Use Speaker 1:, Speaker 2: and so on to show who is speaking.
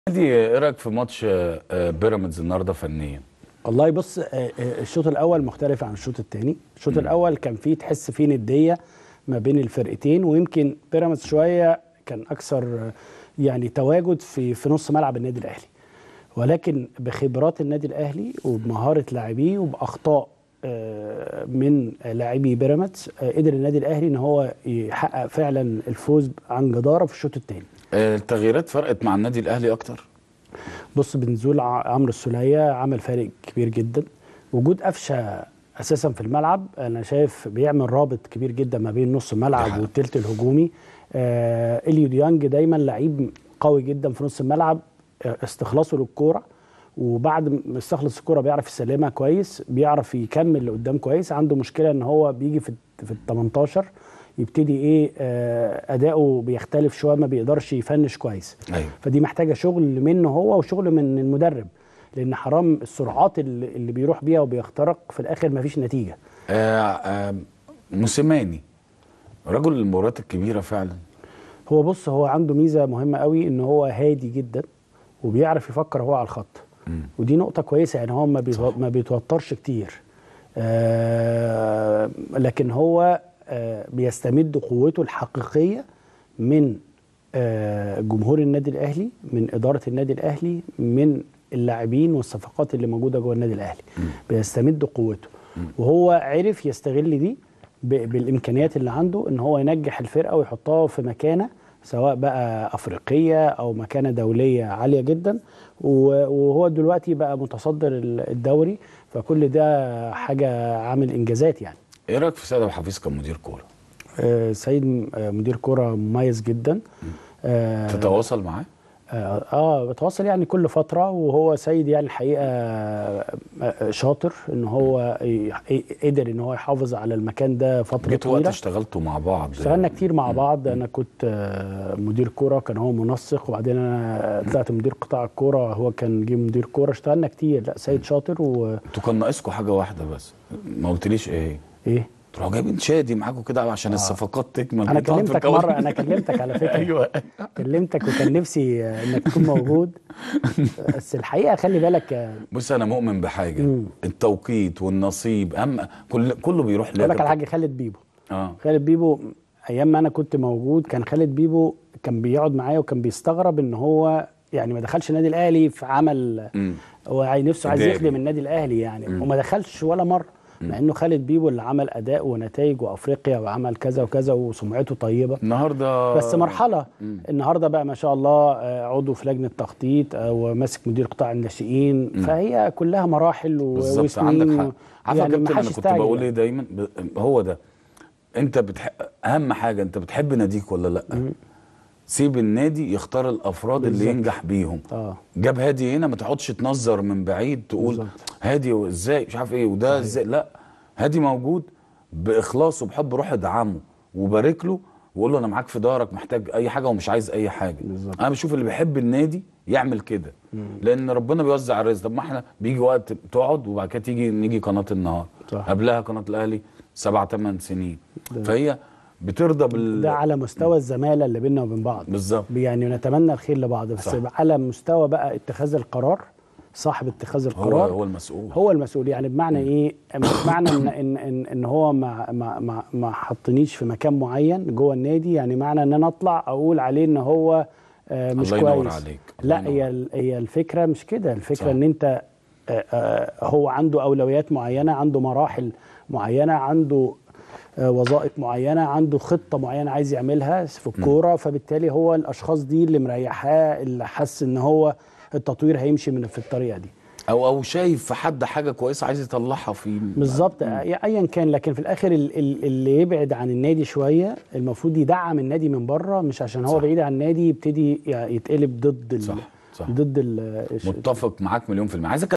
Speaker 1: دي ايه رايك في ماتش آه، آه، بيراميدز النهارده فنيا
Speaker 2: والله بص آه، آه، الشوط الاول مختلف عن الشوط الثاني الشوط الاول كان فيه تحس فيه نديه ما بين الفرقتين ويمكن بيراميدز شويه كان اكثر آه، يعني تواجد في في نص ملعب النادي الاهلي ولكن بخبرات النادي الاهلي وبمهاره لاعبيه وباخطاء آه، من لاعبي بيراميدز آه، قدر النادي الاهلي ان هو يحقق فعلا الفوز عن جداره في الشوط الثاني
Speaker 1: آه، التغييرات فرقت مع النادي الاهلي اكتر
Speaker 2: بص بنزول ع- عمرو السولية عمل فارق كبير جدا وجود قفشه اساسا في الملعب انا شايف بيعمل رابط كبير جدا ما بين نص
Speaker 1: ده
Speaker 2: الملعب
Speaker 1: حقيقي.
Speaker 2: والتلت الهجومي آه اليو ديانج دايما لعيب قوي جدا في نص الملعب آه، استخلاصه للكوره وبعد ما يستخلص الكوره بيعرف يسلمها كويس بيعرف يكمل لقدام كويس عنده مشكله ان هو بيجي في في ال 18 يبتدي ايه آه اداؤه بيختلف شويه ما بيقدرش يفنش كويس
Speaker 1: ايوه
Speaker 2: فدي محتاجه شغل منه هو وشغل من المدرب لان حرام السرعات اللي, اللي بيروح بيها وبيخترق في الاخر مفيش نتيجه
Speaker 1: آه، آه، موسيماني رجل المباريات الكبيره فعلا
Speaker 2: هو بص هو عنده ميزه مهمه قوي ان هو هادي جدا وبيعرف يفكر هو على الخط
Speaker 1: مم.
Speaker 2: ودي نقطه كويسه يعني هو ما, بيتو... ما بيتوترش كتير آه لكن هو آه بيستمد قوته الحقيقيه من آه جمهور النادي الاهلي من اداره النادي الاهلي من اللاعبين والصفقات اللي موجوده جوه النادي الاهلي بيستمد قوته وهو عرف يستغل دي ب- بالامكانيات اللي عنده ان هو ينجح الفرقه ويحطها في مكانه سواء بقى افريقيه او مكانه دوليه عاليه جدا و- وهو دلوقتي بقى متصدر ال- الدوري فكل ده حاجه عامل انجازات يعني
Speaker 1: ايه رايك في سيد ابو حفيظ كمدير كوره
Speaker 2: آه، سيد آه، مدير كرة مميز جدا آه،
Speaker 1: تتواصل معاه
Speaker 2: اه آه، بتواصل يعني كل فترة وهو سيد يعني الحقيقة آه، آه، شاطر ان هو ي- قدر ان هو يحافظ على المكان ده فترة
Speaker 1: جيت وقت
Speaker 2: طويلة
Speaker 1: اشتغلتوا مع بعض
Speaker 2: اشتغلنا كتير مع بعض انا كنت آه، مدير كوره كان هو منسق وبعدين انا طلعت مدير قطاع الكوره هو كان جه مدير كوره اشتغلنا كتير لا سيد شاطر وايه
Speaker 1: انتوا كان ناقصكم حاجه واحده بس ما قلتليش ايه هي تروحوا جايبين شادي معاكم كده عشان الصفقات تكمل
Speaker 2: انا
Speaker 1: بتقعد في
Speaker 2: كلمتك
Speaker 1: الكواليس.
Speaker 2: مره انا كلمتك على فكره
Speaker 1: ايوه
Speaker 2: كلمتك وكان نفسي آه، انك تكون موجود بس الحقيقه خلي بالك آه،
Speaker 1: بص انا مؤمن بحاجه
Speaker 2: مم.
Speaker 1: التوقيت والنصيب اهم كل كله بيروح
Speaker 2: اقول لك على
Speaker 1: لك
Speaker 2: حاجه خالد بيبو
Speaker 1: اه
Speaker 2: خالد بيبو ايام ما انا كنت موجود كان خالد بيبو كان بيقعد معايا وكان بيستغرب ان هو يعني ما دخلش النادي الاهلي في عمل
Speaker 1: مم.
Speaker 2: هو عايز نفسه عايز
Speaker 1: إداري.
Speaker 2: يخدم النادي الاهلي يعني
Speaker 1: مم.
Speaker 2: وما دخلش ولا مره مع انه خالد بيبو اللي عمل اداء ونتائج وافريقيا وعمل كذا وكذا وسمعته طيبه
Speaker 1: النهارده
Speaker 2: بس مرحله
Speaker 1: مم.
Speaker 2: النهارده بقى ما شاء الله آه، عضو في لجنه تخطيط آه، وماسك مدير قطاع الناشئين فهي كلها مراحل و-
Speaker 1: بالظبط
Speaker 2: وسنين
Speaker 1: عندك
Speaker 2: و-
Speaker 1: حق عارف يا
Speaker 2: يعني
Speaker 1: كابتن
Speaker 2: ما
Speaker 1: انا
Speaker 2: حدش
Speaker 1: كنت
Speaker 2: يستعجل
Speaker 1: بقول
Speaker 2: يعني.
Speaker 1: ايه دايما ب- هو ده انت بتح... اهم حاجه انت بتحب ناديك ولا لا سيب النادي يختار الافراد اللي
Speaker 2: بالظبط.
Speaker 1: ينجح بيهم
Speaker 2: اه
Speaker 1: جاب هادي هنا ما تقعدش تنظر من بعيد تقول
Speaker 2: بالظبط.
Speaker 1: هادي ازاي مش عارف ايه وده ازاي لا هادي موجود باخلاص وبحب روح ادعمه وبارك له وقول له انا معاك في ظهرك محتاج اي حاجه ومش عايز اي حاجه
Speaker 2: بالظبط.
Speaker 1: انا بشوف اللي بيحب النادي يعمل كده لان ربنا بيوزع الرزق طب ما احنا بيجي وقت تقعد وبعد كده تيجي نيجي قناه النهار
Speaker 2: صح.
Speaker 1: قبلها قناه الاهلي سبع ثمان سنين فهي بترضى بال
Speaker 2: ده على مستوى الزماله اللي بيننا وبين بعض
Speaker 1: بالظبط
Speaker 2: يعني نتمنى الخير لبعض بس
Speaker 1: صح.
Speaker 2: على مستوى بقى اتخاذ القرار صاحب اتخاذ
Speaker 1: هو
Speaker 2: القرار
Speaker 1: هو المسؤول
Speaker 2: هو المسؤول يعني بمعنى ايه مش معنى ان ان ان, إن هو ما ما ما, ما حطنيش في مكان معين جوه النادي يعني معنى ان انا اطلع اقول عليه ان هو آه مش
Speaker 1: الله
Speaker 2: كويس
Speaker 1: ينور عليك. الله
Speaker 2: لا
Speaker 1: ينور
Speaker 2: هي ال- هي الفكره مش كده الفكره
Speaker 1: صح.
Speaker 2: ان انت آه، آه، هو عنده اولويات معينه عنده مراحل معينه عنده آه، وظائف معينه عنده خطه معينه عايز يعملها في الكوره فبالتالي هو الاشخاص دي اللي مريحاه اللي حس ان هو التطوير هيمشي من في الطريقه دي
Speaker 1: او او شايف في حد حاجه كويسه عايز يطلعها فيه
Speaker 2: بالظبط ايا كان لكن في الاخر ال- ال- اللي يبعد عن النادي شويه المفروض يدعم النادي من بره مش عشان هو
Speaker 1: صح.
Speaker 2: بعيد عن النادي يبتدي ي- يتقلب ضد ال-
Speaker 1: صح صح
Speaker 2: ضد ال-
Speaker 1: متفق معاك مليون في المية عايزك